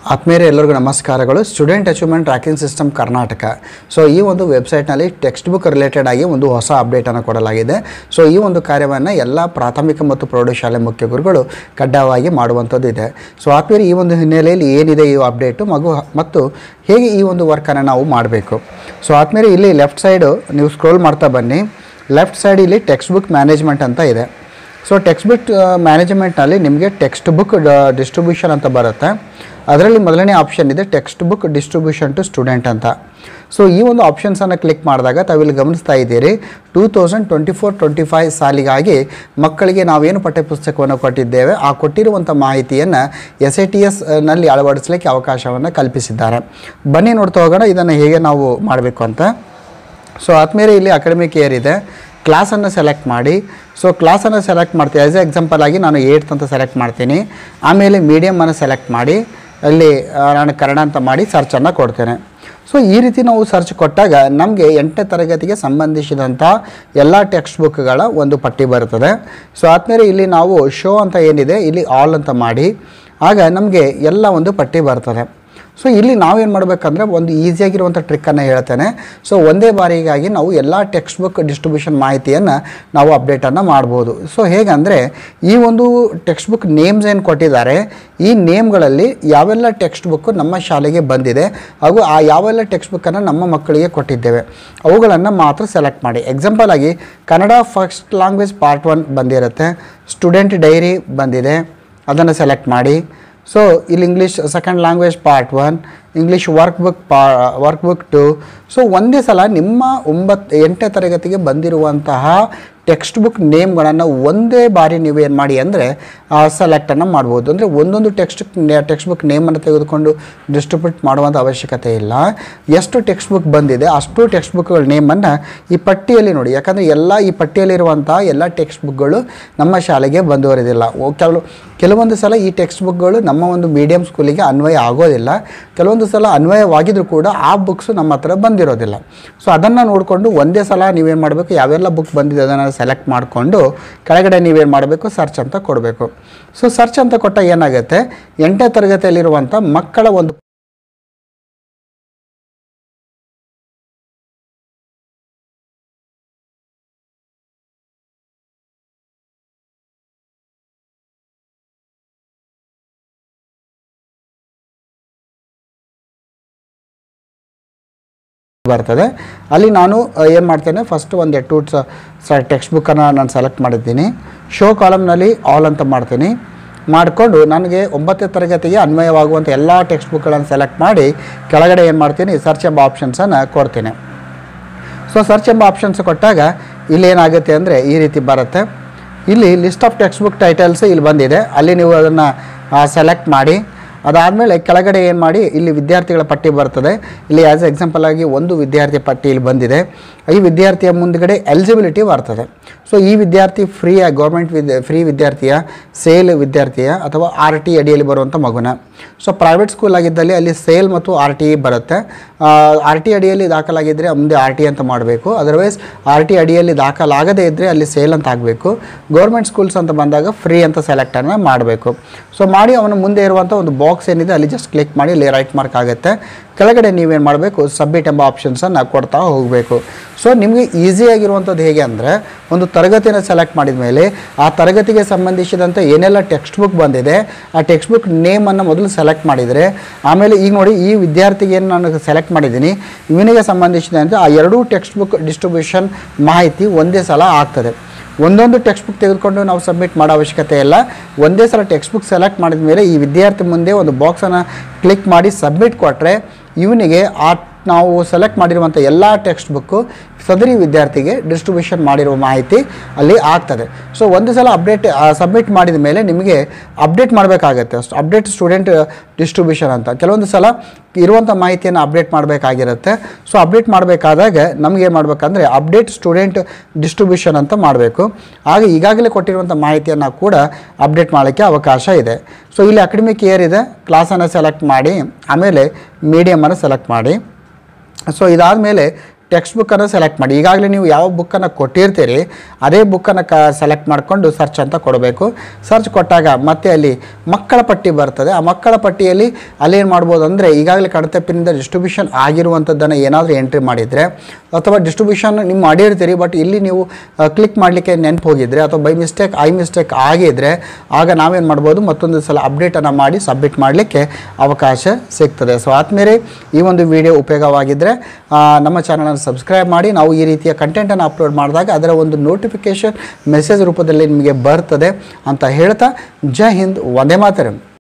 ಆತ್ಮೀಯರೇ ಎಲ್ಲರಿಗೂ ನಮಸ್ಕಾರಗಳು student achievement tracking system Karnataka so ಈ ಒಂದು ವೆಬ್ಸೈಟ್ನಲ್ಲಿ ಟೆಕ್ಸ್ಟ್ ಬುಕ್ ರಿಲೇಟೆಡ್ ಆಗಿ ಒಂದು ಹೊಸ ಅಪ್ಡೇಟನ್ನು ಕೊಡಲಾಗಿದೆ ಸೊ ಈ ಒಂದು ಕಾರ್ಯವನ್ನು ಎಲ್ಲ ಪ್ರಾಥಮಿಕ ಮತ್ತು ಪ್ರೌಢಶಾಲೆ ಮುಖ್ಯ ಗುರುಗಳು ಕಡ್ಡಾಯವಾಗಿ ಮಾಡುವಂಥದ್ದು ಇದೆ ಸೊ ಆತ್ಮೀಯರು ಈ ಒಂದು ಹಿನ್ನೆಲೆಯಲ್ಲಿ ಏನಿದೆ ಈ ಅಪ್ಡೇಟು ಮಗು ಮತ್ತು ಹೇಗೆ ಈ ಒಂದು ವರ್ಕನ್ನು ನಾವು ಮಾಡಬೇಕು ಸೊ ಆತ್ಮೀಯರು ಇಲ್ಲಿ ಲೆಫ್ಟ್ ಸೈಡು ನೀವು ಸ್ಕ್ರೋಲ್ ಮಾಡ್ತಾ ಬನ್ನಿ ಲೆಫ್ಟ್ ಸೈಡ್ ಇಲ್ಲಿ ಟೆಕ್ಸ್ಟ್ ಬುಕ್ ಮ್ಯಾನೇಜ್ಮೆಂಟ್ ಅಂತ ಇದೆ ಸೊ ಟೆಕ್ಸ್ಟ್ ಬುಕ್ ಮ್ಯಾನೇಜ್ಮೆಂಟ್ನಲ್ಲಿ ನಿಮಗೆ ಟೆಕ್ಸ್ಟ್ ಬುಕ್ ಡಿಸ್ಟ್ರಿಬ್ಯೂಷನ್ ಅಂತ ಬರುತ್ತೆ ಅದರಲ್ಲಿ ಮೊದಲನೇ ಆಪ್ಷನ್ ಇದೆ text book distribution to student ಅಂತ ಸೊ ಈ ಒಂದು ಆಪ್ಷನ್ಸನ್ನು ಕ್ಲಿಕ್ ಮಾಡಿದಾಗ ತಾವಿಲ್ಲಿ ಗಮನಿಸ್ತಾ ಇದ್ದೀರಿ two thousand twenty four twenty five ಸಾಲಿಗಾಗಿ ಮಕ್ಕಳಿಗೆ ನಾವೇನು ಪಠ್ಯಪುಸ್ತಕವನ್ನು ಕೊಟ್ಟಿದ್ದೇವೆ ಆ ಕೊಟ್ಟಿರುವಂಥ ಮಾಹಿತಿಯನ್ನು ಎಸ್ ಐ ಟಿ ಎಸ್ ನಲ್ಲಿ ಅಳವಡಿಸಲಿಕ್ಕೆ ಅವಕಾಶವನ್ನು ಕಲ್ಪಿಸಿದ್ದಾರೆ ಬನ್ನಿ ನೋಡ್ತಾ ಹೋಗೋಣ ಇದನ್ನು ಹೇಗೆ ನಾವು ಮಾಡಬೇಕು ಅಂತ ಸೊ ಆದ್ಮೇಲೆ ಇಲ್ಲಿ ಅಕಾಡೆಮಿಕ್ ಇಯರ್ ಇದೆ ಕ್ಲಾಸನ್ನು ಸೆಲೆಕ್ಟ್ ಮಾಡಿ ಸೊ ಕ್ಲಾಸನ್ನು ಸೆಲೆಕ್ಟ್ ಮಾಡ್ತೀನಿ ಆ್ಯಸ್ ಎ ಎಕ್ಸಾಂಪಲ್ ಆಗಿ ನಾನು ಏಯ್ಟ್ ಅಂತ ಸೆಲೆಕ್ಟ್ ಮಾಡ್ತೀನಿ ಆಮೇಲೆ ಮೀಡಿಯಮನ್ನು ಸೆಲೆಕ್ಟ್ ಮಾಡಿ ಅಲ್ಲಿ ಆ, ನಾನು ಕನ್ನಡ ಅಂತ ಮಾಡಿ ಸರ್ಚನ್ನು ಕೊಡ್ತೇನೆ ಸೊ ಈ ರೀತಿ ನಾವು ಸರ್ಚ್ ಕೊಟ್ಟಾಗ ನಮಗೆ ಎಂಟನೇ ತರಗತಿಗೆ ಸಂಬಂಧಿಸಿದಂಥ ಎಲ್ಲ ಟೆಕ್ಸ್ಟ್ ಬುಕ್ಗಳ ಒಂದು ಪಟ್ಟಿ ಬರ್ತದೆ ಸೊ ಆದ್ಮೇಲೆ ಇಲ್ಲಿ ನಾವು ಶೋ ಅಂತ ಏನಿದೆ ಇಲ್ಲಿ ಆಲ್ ಅಂತ ಮಾಡಿ ಆಗ ನಮಗೆ ಎಲ್ಲ ಒಂದು ಪಟ್ಟಿ ಬರ್ತದೆ ಸೊ ಇಲ್ಲಿ ನಾವೇನು ಮಾಡಬೇಕಂದ್ರೆ ಒಂದು ಈಸಿಯಾಗಿರುವಂಥ ಟ್ರಿಕ್ಕನ್ನು ಹೇಳ್ತೇನೆ ಸೊ ಒಂದೇ ಬಾರಿಗಾಗಿ ನಾವು ಎಲ್ಲ ಟೆಕ್ಸ್ಟ್ ಬುಕ್ ಡಿಸ್ಟ್ರಿಬ್ಯೂಷನ್ ಮಾಹಿತಿಯನ್ನು ನಾವು ಅಪ್ಡೇಟನ್ನು ಮಾಡ್ಬೋದು ಸೊ ಹೇಗಂದರೆ ಈ ಒಂದು ಟೆಕ್ಸ್ಟ್ ಬುಕ್ ನೇಮ್ಸ್ ಏನು ಕೊಟ್ಟಿದ್ದಾರೆ ಈ ನೇಮ್ಗಳಲ್ಲಿ ಯಾವೆಲ್ಲ ಟೆಕ್ಸ್ಟ್ ಬುಕ್ಕು ನಮ್ಮ ಶಾಲೆಗೆ ಬಂದಿದೆ ಹಾಗೂ ಆ ಯಾವೆಲ್ಲ ಟೆಕ್ಸ್ಟ್ ಬುಕ್ಕನ್ನು ನಮ್ಮ ಮಕ್ಕಳಿಗೆ ಕೊಟ್ಟಿದ್ದೇವೆ ಅವುಗಳನ್ನು ಮಾತ್ರ ಸೆಲೆಕ್ಟ್ ಮಾಡಿ ಎಕ್ಸಾಂಪಲ್ ಆಗಿ Kannada first language part one ಬಂದಿರುತ್ತೆ ಸ್ಟೂಡೆಂಟ್ ಡೈರಿ ಬಂದಿದೆ ಅದನ್ನು ಸೆಲೆಕ್ಟ್ ಮಾಡಿ ಸೊ ಇಲ್ಲಿ English second language part one English work book ಪಾ ವರ್ಕ್ ಬುಕ್ ಟು ಸೊ ಒಂದೇ ಸಲ ನಿಮ್ಮ ಒಂಬತ್ತು ಎಂಟನೇ ತರಗತಿಗೆ ಬಂದಿರುವಂತಹ ಟೆಕ್ಸ್ಟ್ ಬುಕ್ ನೇಮ್ಗಳನ್ನು ಒಂದೇ ಬಾರಿ ನೀವೇನು ಮಾಡಿ ಅಂದರೆ ಸೆಲೆಕ್ಟನ್ನು ಮಾಡ್ಬೋದು ಅಂದರೆ ಒಂದೊಂದು ಟೆಕ್ಸ್ಟ್ ಟೆಕ್ಸ್ಟ್ ಬುಕ್ ನೇಮನ್ನು ತೆಗೆದುಕೊಂಡು ಡಿಸ್ಟ್ರಿಬ್ಯೂಟ್ ಮಾಡುವಂಥ ಅವಶ್ಯಕತೆ ಇಲ್ಲ ಎಷ್ಟು ಟೆಕ್ಸ್ಟ್ ಬುಕ್ ಬಂದಿದೆ ಅಷ್ಟು ಟೆಕ್ಸ್ಟ್ ಬುಕ್ಗಳ ನೇಮನ್ನು ಈ ಪಟ್ಟಿಯಲ್ಲಿ ನೋಡಿ ಯಾಕಂದರೆ ಎಲ್ಲ ಈ ಪಟ್ಟಿಯಲ್ಲಿರುವಂಥ ಎಲ್ಲ ಟೆಕ್ಸ್ಟ್ ಬುಕ್ಗಳು ನಮ್ಮ ಶಾಲೆಗೆ ಬಂದುವರಿದಿಲ್ಲ ಓ- ಕೆಲವು ಕೆಲವೊಂದು ಸಲ ಈ ಟೆಕ್ಸ್ಟ್ ಬುಕ್ಗಳು ನಮ್ಮ ಒಂದು ಮೀಡಿಯಂ ಸ್ಕೂಲಿಗೆ ಅನ್ವಯ ಆಗೋದಿಲ್ಲ ಕೆಲವೊಂದು ಸಲ ಅನ್ವಯವಾಗಿದ್ರೂ ಕೂಡ ಆ ಬುಕ್ಸು ನಮ್ಮ ಹತ್ರ ಬಂದಿರೋದಿಲ್ಲ ಸೊ ಅದನ್ನು ನೋಡಿಕೊಂಡು ಒಂದೇ ಸಲ ನೀವೇನು ಮಾಡಬೇಕು ಯಾವೆಲ್ಲ ಬುಕ್ ಬಂದಿದೆ ಅದನ್ನು ಸೆಲೆಕ್ಟ್ ಮಾಡಿಕೊಂಡು ಕೆಳಗಡೆ ನೀವೇನು ಮಾಡಬೇಕು ಸರ್ಚ್ ಅಂತ ಕೊಡಬೇಕು ಸೊ ಸರ್ಚ್ ಅಂತ ಕೊಟ್ಟಾಗ ಏನಾಗುತ್ತೆ ಎಂಟನೇ ತರಗತಿಯಲ್ಲಿರುವಂಥ ಮಕ್ಕಳ ಒಂದು ಬರ್ತದೆ ಅಲ್ಲಿ ನಾನು ಏನು ಮಾಡ್ತೇನೆ ಫಸ್ಟ್ ಒಂದು ಟೂ ಸ ಟೆಕ್ಸ್ಟ್ ಬುಕ್ಕನ್ನು ನಾನು ಸೆಲೆಕ್ಟ್ ಮಾಡಿದ್ದೀನಿ ಶೋ ಕಾಲಮ್ನಲ್ಲಿ ಆಲ್ ಅಂತ ಮಾಡ್ತೀನಿ ಮಾಡಿಕೊಂಡು ನನಗೆ ಒಂಬತ್ತನೇ ತರಗತಿಗೆ ಅನ್ವಯವಾಗುವಂಥ ಎಲ್ಲ ಟೆಕ್ಸ್ಟ್ ಬುಕ್ಗಳನ್ನು ಸೆಲೆಕ್ಟ್ ಮಾಡಿ ಕೆಳಗಡೆ ಏನು ಮಾಡ್ತೀನಿ ಸರ್ಚ್ ಎಂಬ ಆಪ್ಷನ್ಸನ್ನು ಕೊಡ್ತೀನಿ ಸೊ ಸರ್ಚ್ ಎಂಬ ಆಪ್ಷನ್ಸ್ ಕೊಟ್ಟಾಗ ಇಲ್ಲಿ ಏನಾಗುತ್ತೆ ಅಂದರೆ ಈ ರೀತಿ ಬರುತ್ತೆ ಇಲ್ಲಿ list of text book titles ಇಲ್ಲಿ ಬಂದಿದೆ ಅಲ್ಲಿ ನೀವು ಅದನ್ನು ಸೆಲೆಕ್ಟ್ ಮಾಡಿ ಅದಾದಮೇಲೆ ಕೆಳಗಡೆ ಏನು ಮಾಡಿ ಇಲ್ಲಿ ವಿದ್ಯಾರ್ಥಿಗಳ ಪಟ್ಟಿ ಬರ್ತದೆ ಇಲ್ಲಿ ಆ್ಯಸ್ ಎಕ್ಸಾಂಪಲ್ ಆಗಿ ಒಂದು ವಿದ್ಯಾರ್ಥಿ ಪಟ್ಟಿ ಇಲ್ಲಿ ಬಂದಿದೆ ಈ ವಿದ್ಯಾರ್ಥಿಯ ಮುಂದ್ಗಡೆ ಎಲಿಜಿಬಿಲಿಟಿ ಬರ್ತದೆ ಸೊ ಈ ವಿದ್ಯಾರ್ಥಿ ಫ್ರೀ ಗೌರ್ಮೆಂಟ್ ವಿದ್ಯಾ ಫ್ರೀ ವಿದ್ಯಾರ್ಥಿಯ ಸೇಲ್ ವಿದ್ಯಾರ್ಥಿಯ ಅಥವಾ ಆರ್ ಟಿ ಅಡಿಯಲ್ಲಿ ಬರುವಂಥ ಮಗುನ ಸೊ ಪ್ರೈವೇಟ್ ಸ್ಕೂಲ್ ಆಗಿದ್ದಲ್ಲಿ ಅಲ್ಲಿ ಸೇಲ್ ಮತ್ತು ಆರ್ ಟಿ ಬರುತ್ತೆ ಆರ್ ಟಿ ಅಡಿಯಲ್ಲಿ ದಾಖಲಾಗಿದ್ದರೆ ಮುಂದೆ ಆರ್ ಟಿ ಅಂತ ಮಾಡಬೇಕು ಅದರ್ವೈಸ್ ಆರ್ ಟಿ ಅಡಿಯಲ್ಲಿ ದಾಖಲಾಗದೇ ಇದ್ದರೆ ಅಲ್ಲಿ ಸೇಲ್ ಅಂತ ಆಗಬೇಕು ಗೌರ್ಮೆಂಟ್ ಸ್ಕೂಲ್ಸ್ ಅಂತ ಬಂದಾಗ ಫ್ರೀ ಅಂತ ಸೆಲೆಕ್ಟನ್ನು ಮಾಡಬೇಕು ಸೊ ಮಾಡಿ ಅವನ ಮುಂದೆ ಇರುವಂಥ ಒಂದು ಬಾಕ್ಸ್ ಏನಿದೆ ಅಲ್ಲಿ ಜಸ್ಟ್ ಕ್ಲಿಕ್ ಮಾಡಿ ಇಲ್ಲಿ ರೈಟ್ ಮಾರ್ಕ್ ಆಗುತ್ತೆ ಕೆಳಗಡೆ ನೀವೇನು ಮಾಡಬೇಕು ಸಬ್ಮಿಟ್ ಎಂಬ ಆಪ್ಷನ್ಸನ್ನು ಕೊಡ್ತಾ ಹೋಗಬೇಕು ಸೊ ನಿಮಗೆ ಈಸಿಯಾಗಿರುವಂಥದ್ದು ಹೇಗೆ ಅಂದರೆ ಒಂದು ತರಗತಿನ ಸೆಲೆಕ್ಟ್ ಮಾಡಿದ ಮೇಲೆ ಆ ತರಗತಿಗೆ ಸಂಬಂಧಿಸಿದಂತೆ ಏನೆಲ್ಲ ಟೆಕ್ಸ್ಟ್ ಬುಕ್ ಬಂದಿದೆ ಆ ಟೆಕ್ಸ್ಟ್ ಬುಕ್ ನೇಮನ್ನು ಮೊದಲು ಸೆಲೆಕ್ಟ್ ಮಾಡಿದರೆ ಆಮೇಲೆ ಈಗ ನೋಡಿ ಈ ವಿದ್ಯಾರ್ಥಿಗೆ ಏನು ನಾನು ಸೆಲೆಕ್ಟ್ ಮಾಡಿದ್ದೀನಿ ಇವನಿಗೆ ಸಂಬಂಧಿಸಿದಂತೆ ಆ ಎರಡೂ ಟೆಕ್ಸ್ಟ್ ಬುಕ್ ಡಿಸ್ಟ್ರಿಬ್ಯೂಷನ್ ಮಾಹಿತಿ ಒಂದೇ ಸಲ ಆಗ್ತದೆ ಒಂದೊಂದು ಟೆಕ್ಸ್ಟ್ ಬುಕ್ ತೆಗೆದುಕೊಂಡು ನಾವು ಸಬ್ಮಿಟ್ ಮಾಡೋ ಅವಶ್ಯಕತೆ ಇಲ್ಲ ಒಂದೇ ಸಲ ಟೆಕ್ಸ್ಟ್ ಬುಕ್ ಸೆಲೆಕ್ಟ್ ಮಾಡಿದ ಮೇಲೆ ಈ ವಿದ್ಯಾರ್ಥಿ ಮುಂದೆ ಒಂದು ಬಾಕ್ಸನ್ನು ಕ್ಲಿಕ್ ಮಾಡಿ ಸಬ್ಮಿಟ್ ಕೊಟ್ಟರೆ ಇವನಿಗೆ ಆ ನಾವು ಸೆಲೆಕ್ಟ್ ಮಾಡಿರುವಂಥ ಎಲ್ಲ ಟೆಕ್ಸ್ಟ್ ಬುಕ್ಕು ಸದರಿ ವಿದ್ಯಾರ್ಥಿಗೆ ಡಿಸ್ಟ್ರಿಬ್ಯೂಷನ್ ಮಾಡಿರುವ ಮಾಹಿತಿ ಅಲ್ಲಿ ಆಗ್ತದೆ ಸೊ ಒಂದು ಸಲ ಅಪ್ಡೇಟ್ ಸಬ್ಮಿಟ್ ಮಾಡಿದ ಮೇಲೆ ನಿಮಗೆ ಅಪ್ಡೇಟ್ ಮಾಡಬೇಕಾಗತ್ತೆ ಅಷ್ಟು ಅಪ್ಡೇಟ್ ಸ್ಟೂಡೆಂಟ್ ಡಿಸ್ಟ್ರಿಬ್ಯೂಷನ್ ಅಂತ ಕೆಲವೊಂದು ಸಲ ಇರುವಂಥ ಮಾಹಿತಿಯನ್ನು ಅಪ್ಡೇಟ್ ಮಾಡಬೇಕಾಗಿರುತ್ತೆ ಸೊ ಅಪ್ಡೇಟ್ ಮಾಡಬೇಕಾದಾಗ ನಮಗೇನು ಮಾಡಬೇಕಂದ್ರೆ ಅಪ್ಡೇಟ್ ಸ್ಟೂಡೆಂಟ್ ಡಿಸ್ಟ್ರಿಬ್ಯೂಷನ್ ಅಂತ ಮಾಡಬೇಕು ಆಗ ಈಗಾಗಲೇ ಕೊಟ್ಟಿರುವಂಥ ಮಾಹಿತಿಯನ್ನು ಕೂಡ ಅಪ್ಡೇಟ್ ಮಾಡೋಕ್ಕೆ ಅವಕಾಶ ಇದೆ ಸೊ ಇಲ್ಲಿ ಅಕಾಡೆಮಿಕ್ ಇಯರ್ ಇದೆ ಕ್ಲಾಸನ್ನು ಸೆಲೆಕ್ಟ್ ಮಾಡಿ ಆಮೇಲೆ ಮೀಡಿಯಮನ್ನು ಸೆಲೆಕ್ಟ್ ಮಾಡಿ ಸೊ ಇದಾದಮೇಲೆ ಟೆಕ್ಸ್ಟ್ ಬುಕ್ಕನ್ನು ಸೆಲೆಕ್ಟ್ ಮಾಡಿ ಈಗಾಗಲೇ ನೀವು ಯಾವ ಬುಕ್ಕನ್ನು ಕೊಟ್ಟಿರ್ತೀರಿ ಅದೇ ಬುಕ್ಕನ್ನು ಕ ಸೆಲೆಕ್ಟ್ ಮಾಡಿಕೊಂಡು ಸರ್ಚ್ ಅಂತ ಕೊಡಬೇಕು ಸರ್ಚ್ ಕೊಟ್ಟಾಗ ಮತ್ತೆ ಅಲ್ಲಿ ಮಕ್ಕಳ ಪಟ್ಟಿ ಬರ್ತದೆ ಆ ಮಕ್ಕಳ ಪಟ್ಟಿಯಲ್ಲಿ ಅಲ್ಲೇನು ಮಾಡ್ಬೋದು ಅಂದರೆ ಈಗಾಗಲೇ ಕಡತಪ್ಪಿನಿಂದ ಡಿಸ್ಟ್ರಿಬ್ಯೂಷನ್ ಆಗಿರುವಂಥದ್ದನ್ನು ಏನಾದರೂ ಎಂಟ್ರಿ ಮಾಡಿದರೆ ಅಥವಾ ಡಿಸ್ಟ್ರಿಬ್ಯೂಷನ್ ನೀವು ಮಾಡಿರ್ತೀರಿ ಬಟ್ ಇಲ್ಲಿ ನೀವು ಕ್ಲಿಕ್ ಮಾಡಲಿಕ್ಕೆ ನೆನಪು ಹೋಗಿದ್ರೆ ಅಥವಾ ಬೈ ಮಿಸ್ಟೇಕ್ ಐ ಮಿಸ್ಟೇಕ್ ಆಗಿದ್ರೆ ಆಗ ನಾವೇನು ಮಾಡ್ಬೋದು ಮತ್ತೊಂದು ಸಲ ಅಪ್ಡೇಟನ್ನು ಮಾಡಿ ಸಬ್ಮಿಟ್ ಮಾಡಲಿಕ್ಕೆ ಅವಕಾಶ ಸಿಗ್ತದೆ ಸೊ ಆದ್ಮೇಲೆ ಈ ಒಂದು ವಿಡಿಯೋ ಉಪಯೋಗವಾಗಿದ್ದರೆ ಆ, ನಮ್ಮ ಚಾನಲನ್ನು ಸಬ್ಸ್ಕ್ರೈಬ್ ಮಾಡಿ ನಾವು ಈ ರೀತಿಯ ಕಂಟೆಂಟನ್ನು ಅಪ್ಲೋಡ್ ಮಾಡಿದಾಗ ಅದರ ಒಂದು ನೋಟಿಫಿಕೇಷನ್ ಮೆಸೇಜ್ ರೂಪದಲ್ಲಿ ನಿಮಗೆ ಬರ್ತದೆ ಅಂತ ಹೇಳ್ತಾ ಜೈ ಹಿಂದ್ ವಂದೇ ಮಾತರಂ